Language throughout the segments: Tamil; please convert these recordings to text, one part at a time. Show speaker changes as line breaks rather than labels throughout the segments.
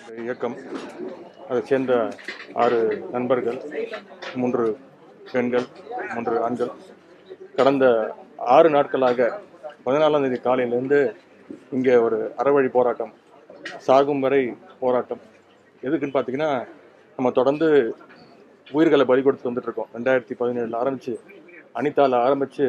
இயக்கம் அதை சேர்ந்த ஆறு நண்பர்கள் மூன்று பெண்கள் மூன்று ஆண்கள் கடந்த ஆறு நாட்களாக பதினாலாம் தேதி காலையிலேருந்து இங்கே ஒரு அறவழி போராட்டம் சாகும் வரை போராட்டம் எதுக்குன்னு பார்த்தீங்கன்னா நம்ம தொடர்ந்து உயிர்களை பலி கொடுத்து வந்துட்டு இருக்கோம் ரெண்டாயிரத்தி பதினேழில் ஆரம்பித்து அனிதாவில் ஆரம்பித்து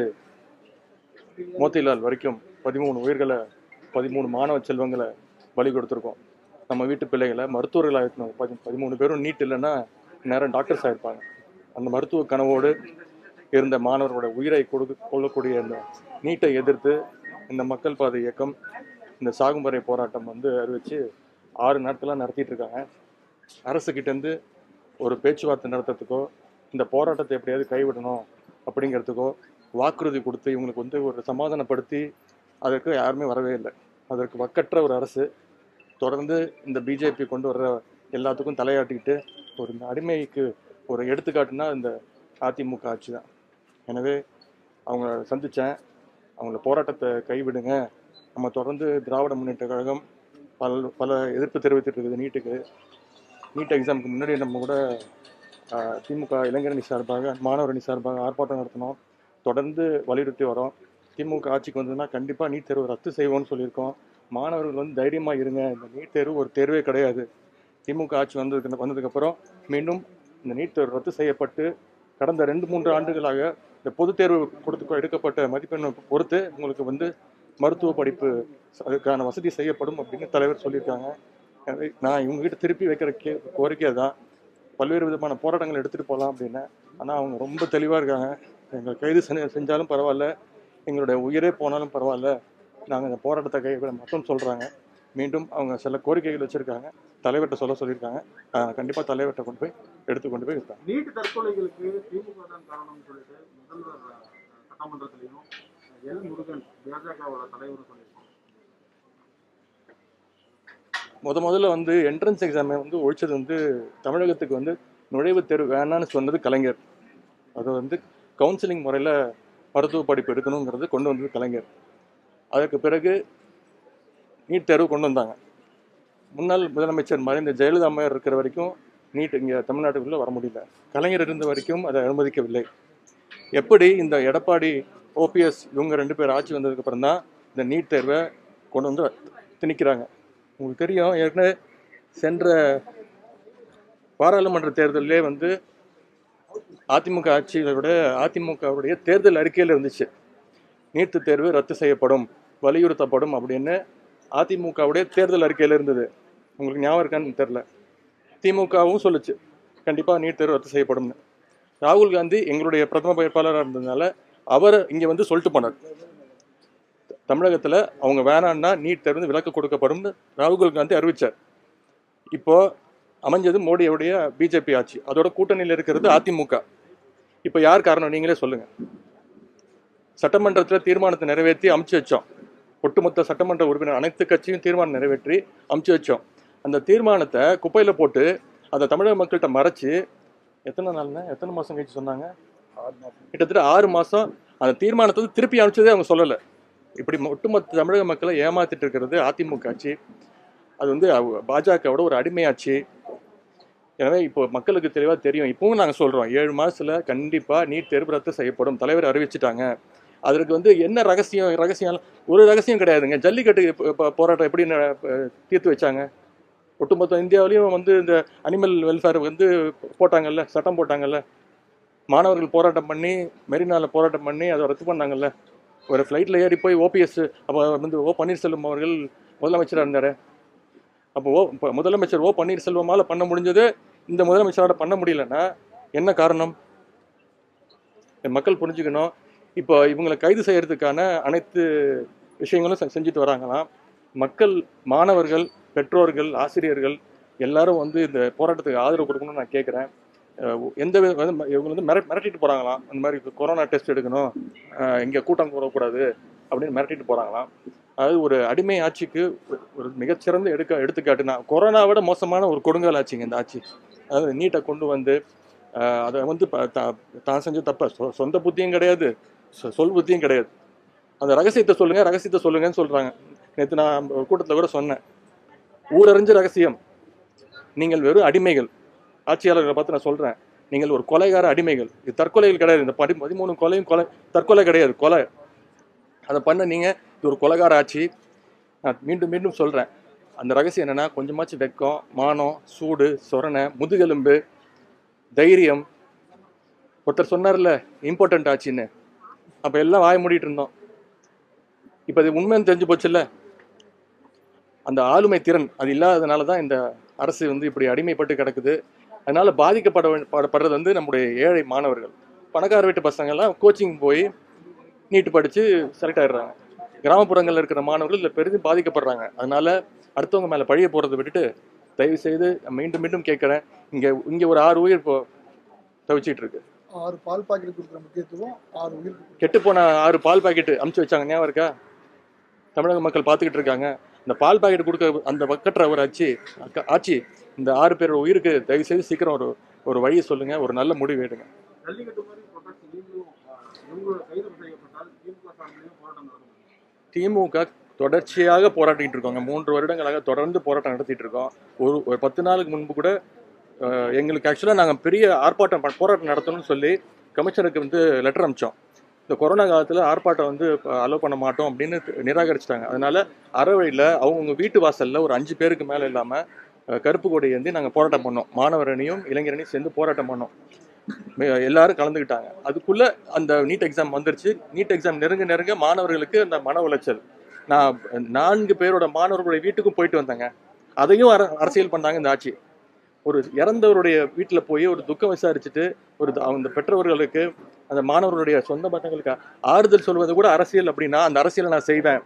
மோத்திலால் வரைக்கும் பதிமூணு உயிர்களை பதிமூணு மாணவ செல்வங்களை பலி கொடுத்துருக்கோம் நம்ம வீட்டு பிள்ளைகளை மருத்துவர்களாக இருக்கணும் பதி பதிமூணு பேரும் நீட் இல்லைன்னா நேரம் டாக்டர்ஸ் ஆயிருப்பாங்க அந்த மருத்துவ கனவோடு இருந்த மாணவர்களோட உயிரை கொடுக்க கொள்ளக்கூடிய இந்த நீட்டை எதிர்த்து இந்த மக்கள் பாதை இயக்கம் இந்த சாகும்பறை போராட்டம் வந்து அறிவிச்சு ஆறு நாட்களாக நடத்திட்டு இருக்காங்க அரசுக்கிட்டேருந்து ஒரு பேச்சுவார்த்தை நடத்துறதுக்கோ இந்த போராட்டத்தை எப்படியாவது கைவிடணும் அப்படிங்கிறதுக்கோ வாக்குறுதி கொடுத்து இவங்களுக்கு வந்து ஒரு சமாதானப்படுத்தி அதற்கு யாருமே வரவே இல்லை அதற்கு வக்கற்ற ஒரு அரசு தொடர்ந்து இந்த பிஜேபி கொண்டு வர்ற எல்லாத்துக்கும் தலையாட்டிக்கிட்டு ஒரு இந்த அடிமைக்கு ஒரு எடுத்துக்காட்டுனா இந்த அதிமுக ஆட்சி தான் எனவே அவங்க சந்தித்தேன் அவங்கள போராட்டத்தை கைவிடுங்க நம்ம தொடர்ந்து திராவிட முன்னேற்ற கழகம் பல பல எதிர்ப்பு தெரிவித்துட்டு இருக்குது நீட்டுக்கு நீட் எக்ஸாமுக்கு முன்னாடி நம்ம கூட ஆஹ், திமுக இளைஞரணி சார்பாக மாணவர் அணி சார்பாக ஆர்ப்பாட்டம் நடத்தினோம் தொடர்ந்து வலியுறுத்தி வரோம் திமுக ஆட்சிக்கு வந்ததுன்னா கண்டிப்பாக நீட் தேர்வு ரத்து செய்வோம்னு சொல்லியிருக்கோம் மாணவர்கள் வந்து தைரியமாக இருங்க இந்த நீட் தேர்வு ஒரு தேர்வே கிடையாது திமுக ஆட்சி வந்ததுக்கு வந்ததுக்கப்புறம் மீண்டும் இந்த நீட் தேர்வு ரத்து செய்யப்பட்டு கடந்த ரெண்டு மூன்று ஆண்டுகளாக இந்த பொதுத் தேர்வு கொடுத்து எடுக்கப்பட்ட மதிப்பெண்ணை பொறுத்து உங்களுக்கு வந்து மருத்துவ படிப்பு அதுக்கான வசதி செய்யப்படும் அப்படின்னு தலைவர் சொல்லியிருக்காங்க எனவே நான் இவங்ககிட்ட திருப்பி வைக்கிற கே கோரிக்கை தான் பல்வேறு விதமான போராட்டங்கள் எடுத்துகிட்டு போகலாம் அப்படின்னு ஆனால் அவங்க ரொம்ப தெளிவாக இருக்காங்க எங்களை கைது செஞ்ச செஞ்சாலும் பரவாயில்ல எங்களுடைய உயிரே போனாலும் பரவாயில்ல நாங்கள் இந்த போராட்டத்தை கைவிட மட்டும் சொல்கிறாங்க மீண்டும் அவங்க சில கோரிக்கைகள் வச்சுருக்காங்க தலைவர்கிட்ட சொல்ல சொல்லியிருக்காங்க கண்டிப்பாக தலைவர்கிட்ட கொண்டு போய் எடுத்து கொண்டு போய் இருக்காங்க
நீட் தற்கொலைகளுக்கு திமுக தான் காரணம்னு சொல்லிட்டு முதல்வர் அஹ், சட்டமன்றத்திலையும் எல் முருகன் பாஜகவோட தலைவரும் சொல்லியிருக்காங்க
முத முதல்ல வந்து என்ட்ரன்ஸ் எக்ஸாமை வந்து ஒழிச்சது வந்து தமிழகத்துக்கு வந்து நுழைவுத் தேர்வு வேணான்னு சொன்னது கலைஞர் அது வந்து கவுன்சிலிங் முறையில் மருத்துவ படிப்பு எடுக்கணுங்கிறது கொண்டு வந்தது கலைஞர் அதற்கு பிறகு நீட் தேர்வு கொண்டு வந்தாங்க முன்னாள் முதலமைச்சர் மறைந்த ஜெயலலிதா அம்மையார் இருக்கிற வரைக்கும் நீட் இங்கே தமிழ்நாட்டுக்குள்ளே வர முடியல கலைஞர் இருந்த வரைக்கும் அதை அனுமதிக்கவில்லை எப்படி இந்த எடப்பாடி ஓபிஎஸ் இவங்க ரெண்டு பேர் ஆட்சி வந்ததுக்கு அப்புறம் தான் இந்த நீட் தேர்வை கொண்டு வந்து திணிக்கிறாங்க உங்களுக்கு தெரியும் ஏற்கனவே சென்ற பாராளுமன்ற தேர்தலிலே வந்து அதிமுக ஆட்சியோட அதிமுகவுடைய தேர்தல் அறிக்கையில் இருந்துச்சு நீட்டு தேர்வு ரத்து செய்யப்படும் வலியுறுத்தப்படும் அப்படின்னு அதிமுகவுடைய தேர்தல் அறிக்கையில் இருந்தது உங்களுக்கு ஞாபகம் இருக்கான்னு தெரில திமுகவும் சொல்லுச்சு கண்டிப்பாக நீட் தேர்வு ரத்து செய்யப்படும்னு ராகுல் காந்தி எங்களுடைய பிரதம வேட்பாளராக இருந்ததுனால அவர் இங்கே வந்து சொல்லிட்டு போனார் தமிழகத்தில் அவங்க வேணான்னா நீட் தேர்வு விலக்கு கொடுக்கப்படும்னு ராகுல் காந்தி அறிவிச்சார் இப்போ அமைஞ்சது மோடியோடைய பிஜேபி ஆட்சி அதோட கூட்டணியில் இருக்கிறது அதிமுக இப்போ யார் காரணம் நீங்களே சொல்லுங்க சட்டமன்றத்தில் தீர்மானத்தை நிறைவேற்றி அமுச்சு வச்சோம் ஒட்டுமொத்த சட்டமன்ற உறுப்பினர் அனைத்து கட்சியும் தீர்மானம் நிறைவேற்றி அமுச்சு வச்சோம் அந்த தீர்மானத்தை குப்பையில் போட்டு அதை தமிழக மக்கள்கிட்ட மறைச்சு எத்தனை நாள்னா எத்தனை மாதம் கழிச்சு சொன்னாங்க கிட்டத்தட்ட ஆறு மாதம் அந்த தீர்மானத்தை வந்து திருப்பி அனுப்பிச்சதே அவங்க சொல்லலை இப்படி ஒட்டுமொத்த தமிழக மக்களை ஏமாத்திட்டு இருக்கிறது அதிமுக ஆட்சி அது வந்து அவ- பாஜகவோட ஒரு அடிமையாட்சி எனவே இப்போ மக்களுக்கு தெளிவாக தெரியும் இப்பவும் நாங்கள் சொல்கிறோம் ஏழு மாதத்தில் கண்டிப்பாக நீட் தேர்வு ரத்து செய்யப்படும் தலைவர் அறிவிச்சிட்டாங்க அதற்கு வந்து என்ன ரகசியம் ரகசியம் ஒரு ரகசியம் கிடையாதுங்க ஜல்லிக்கட்டு போ- போ- போராட்டம் எப்படி ந- ப- தீர்த்து வச்சாங்க ஒட்டுமொத்த இந்தியாவிலையும் வந்து இந்த அனிமல் வெல்ஃபேர் வந்து போட்டாங்கல்ல சட்டம் போட்டாங்கல்ல மாணவர்கள் போராட்டம் பண்ணி மெரினாவில் போராட்டம் பண்ணி அதை ரத்து பண்ணாங்கல்ல ஒரு ஃப்ளைட்டில் ஏறி போய் ஓபிஎஸ் அப்போ வந்து ஓ பன்னீர்செல்வம் அவர்கள் முதலமைச்சராக இருந்தார் அப்போ ஓ இப்போ முதலமைச்சர் ஓ பன்னீர்செல்வமால் பண்ண முடிஞ்சது இந்த முதலமைச்சரால் பண்ண முடியலன்னா என்ன காரணம் இந்த மக்கள் புரிஞ்சுக்கணும் இப்போ இவங்களை கைது செய்யறதுக்கான அனைத்து விஷயங்களும் செ- செஞ்சுட்டு வராங்களாம் மக்கள் மாணவர்கள் பெற்றோர்கள் ஆசிரியர்கள் எல்லாரும் வந்து இந்த போராட்டத்துக்கு ஆதரவு கொடுக்கணும்னு நான் கேட்குறேன் எந்த வித வந்து இவங்க வந்து மிர மிரட்டிட்டு போகிறாங்களாம் அந்த மாதிரி இப்போ கொரோனா டெஸ்ட் எடுக்கணும் இங்கே கூட்டம் கூடக்கூடாது அப்படின்னு மிரட்டிட்டு போகிறாங்களாம் அதாவது ஒரு அடிமை ஆட்சிக்கு ஒரு- ஒரு மிகச்சிறந்த எடுக்க எடுத்துக்காட்டு நான் கொரோனா விட மோசமான ஒரு கொடுங்கால் ஆட்சிங்க இந்த ஆட்சி அதாவது நீட்டை கொண்டு வந்து ஆஹ், அதை வந்து ப- தா- தான் செஞ்ச தப்ப சொ- சொந்த புத்தியும் கிடையாது சொ- சொல் புத்தியும் கிடையாது அந்த ரகசியத்தை சொல்லுங்க ரகசியத்தை சொல்லுங்கன்னு சொல்றாங்க நேற்று நான் ஒரு கூட்டத்தில் கூட சொன்னேன் ஊரறிஞ்ச ரகசியம் நீங்கள் வெறும் அடிமைகள் ஆட்சியாளர்களை பார்த்து நான் சொல்கிறேன் நீங்கள் ஒரு கொலைகார அடிமைகள் இது தற்கொலைகள் கிடையாது இந்த படி பதிமூணு கொலையும் கொலை தற்கொலை கிடையாது கொலை அதை பண்ண நீங்கள் இது ஒரு கொலைகார ஆட்சி நான் மீண்டும் மீண்டும் சொல்கிறேன் அந்த ரகசியம் என்னென்னா கொஞ்சமாச்சும் வெக்கம் மானம் சூடு சொரணை முதுகெலும்பு தைரியம் ஒருத்தர் சொன்னார்ல இம்பார்ட்டன்ட் ஆச்சுன்னு அப்போ எல்லாம் வாய மூடிட்டு இருந்தோம் இப்போ அது உண்மைன்னு தெரிஞ்சு போச்சுல்ல அந்த ஆளுமை திறன் அது இல்லாததுனால தான் இந்த அரசு வந்து இப்படி அடிமைப்பட்டு கிடக்குது அதனால பாதிக்கப்பட வே- பட- படுறது வந்து நம்முடைய ஏழை மாணவர்கள் பணக்கார வீட்டு பசங்கள்லாம் கோச்சிங் போய் நீட்டு படித்து செலக்ட் ஆயிடுறாங்க கிராமப்புறங்களில் இருக்கிற மாணவர்கள் இதில் பெரிதும் பாதிக்கப்படுறாங்க அதனால அடுத்தவங்க மேலே பழிய போகிறத விட்டுட்டு தயவு செய்து நான் மீண்டும் மீண்டும் கேட்குறேன் இங்கே இங்கே ஒரு ஆறு உயிர் இப்போ தவிச்சிட்டு இருக்கு
ஆறு பால் பாக்கெட் கொடுக்குற முக்கியத்துவம் ஆறு உயிருக்கு
கெட்டுப்போன ஆறு பால் பாக்கெட்டு அமுச்சு வச்சாங்க ஞாபகம் இருக்கா தமிழக மக்கள் பார்த்துக்கிட்டு இருக்காங்க இந்த பால் பாக்கெட் கொடுக்க அந்த பக்கற்ற ஒரு ஆட்சி அக்க- ஆட்சி இந்த ஆறு பேரோட உயிருக்கு தயவு செய்து சீக்கிரம் ஒரு ஒரு வழியை சொல்லுங்க ஒரு நல்ல முடிவு எடுங்க
ஜல்லிக்கட்டு மாதிரி ப்ரொடக்ட் நீங்களும் இவங்க கைது செய்யப்பட்டால் திமுக சார்பிலையும் போராட்டம் நடக்கும்
திமுக தொடர்ச்சியாக போராட்டிட்டு இருக்கோங்க மூன்று வருடங்களாக தொடர்ந்து போராட்டம் நடத்திட்டு இருக்கோம் ஒரு ஒரு பத்து நாளுக்கு முன்பு கூட அஹ், எங்களுக்கு ஆக்சுவலாக நாங்கள் பெரிய ஆர்ப்பாட்டம் ப- போராட்டம் நடத்தணும்னு சொல்லி கமிஷனருக்கு வந்து லெட்டர் அனுப்பிச்சோம் இந்த கொரோனா காலத்தில் ஆர்ப்பாட்டம் வந்து அலோவ் பண்ண மாட்டோம் அப்படின்னு நிராகரிச்சிட்டாங்க அதனால அறவழியில் அவங்கவுங்க வீட்டு வாசலில் ஒரு அஞ்சு பேருக்கு மேலே இல்லாமல் கருப்பு கொடி ஏந்தி நாங்கள் போராட்டம் பண்ணோம் மாணவர் அணியும் இளைஞரணியும் சேர்ந்து போராட்டம் பண்ணோம் மே- எல்லாரும் கலந்துக்கிட்டாங்க அதுக்குள்ள அந்த நீட் எக்ஸாம் வந்துருச்சு நீட் எக்ஸாம் நெருங்க நெருங்க மாணவர்களுக்கு அந்த மன உளைச்சல் நான் நான்கு பேரோட மாணவர்களுடைய வீட்டுக்கும் போயிட்டு வந்தேங்க அதையும் அர- அரசியல் பண்ணாங்க இந்த ஆட்சி ஒரு இறந்தவருடைய வீட்டில் போய் ஒரு துக்கம் விசாரிச்சுட்டு ஒரு த- அந்த பெற்றவர்களுக்கு அந்த மாணவர்களுடைய சொந்த பந்தங்களுக்கு ஆறுதல் சொல்வது கூட அரசியல் அப்படின்னா அந்த அரசியலை நான் செய்வேன்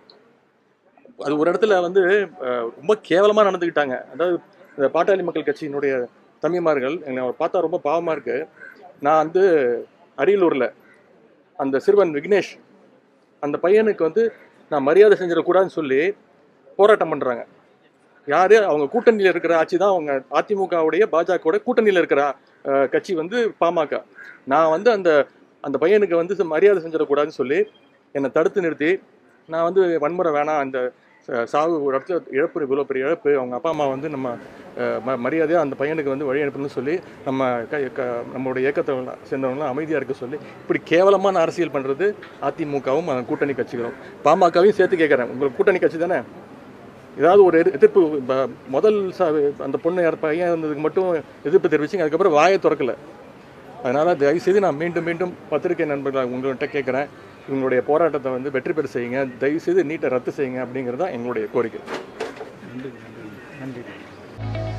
அது ஒரு இடத்துல வந்து அஹ், ரொம்ப கேவலமாக நடந்துக்கிட்டாங்க அதாவது இந்த பாட்டாளி மக்கள் கட்சியினுடைய தம்பிமார்கள் என்னை அவர் பார்த்தா ரொம்ப பாவமாக இருக்கு நான் வந்து அரியலூரில் அந்த சிறுவன் விக்னேஷ் அந்த பையனுக்கு வந்து நான் மரியாதை செஞ்சிடக்கூடாதுன்னு சொல்லி போராட்டம் பண்ணுறாங்க யார் அவங்க கூட்டணியில் இருக்கிற ஆட்சி தான் அவங்க அதிமுகவுடைய பாஜகவோட கூட்டணியில் இருக்கிற அஹ், கட்சி வந்து பாமக நான் வந்து அந்த அந்த பையனுக்கு வந்து மரியாதை செஞ்சிடக்கூடாதுன்னு சொல்லி என்னை தடுத்து நிறுத்தி நான் வந்து வன்முறை வேணாம் அந்த ச- சாவு ஒரு இடத்துல இழப்பு இவ்வளோ பெரிய இழப்பு அவங்க அப்பா அம்மா வந்து நம்ம அஹ், ம மரியாதையாக அந்த பையனுக்கு வந்து வழி அனுப்பணும்னு சொல்லி நம்ம க க நம்மளுடைய இயக்கத்தை சேர்ந்தவங்களாம் அமைதியாக இருக்க சொல்லி இப்படி கேவலமான அரசியல் பண்ணுறது அதிமுகவும் அந்த கூட்டணி கட்சிகளும் பாமகவையும் சேர்த்து கேட்குறேன் உங்களுக்கு கூட்டணி கட்சி தானே ஏதாவது ஒரு எதிர்- எதிர்ப்பு ப- முதல் ச- அந்த பொண்ணு இறந்த பையன் இருந்ததுக்கு மட்டும் எதிர்ப்பு தெரிவிச்சிங்க அதுக்கப்புறம் வாயை திறக்கல அதனால் தயவுசெய்து நான் மீண்டும் மீண்டும் பத்திரிகை நண்பர்கள் உங்கள்கிட்ட கேட்குறேன் இவங்களுடைய போராட்டத்தை வந்து வெற்றி பெற செய்யுங்க தயவுசெய்து நீட்டை ரத்து செய்யுங்க அப்படிங்கிறது தான் எங்களுடைய கோரிக்கை
நன்றி நன்றி நன்றி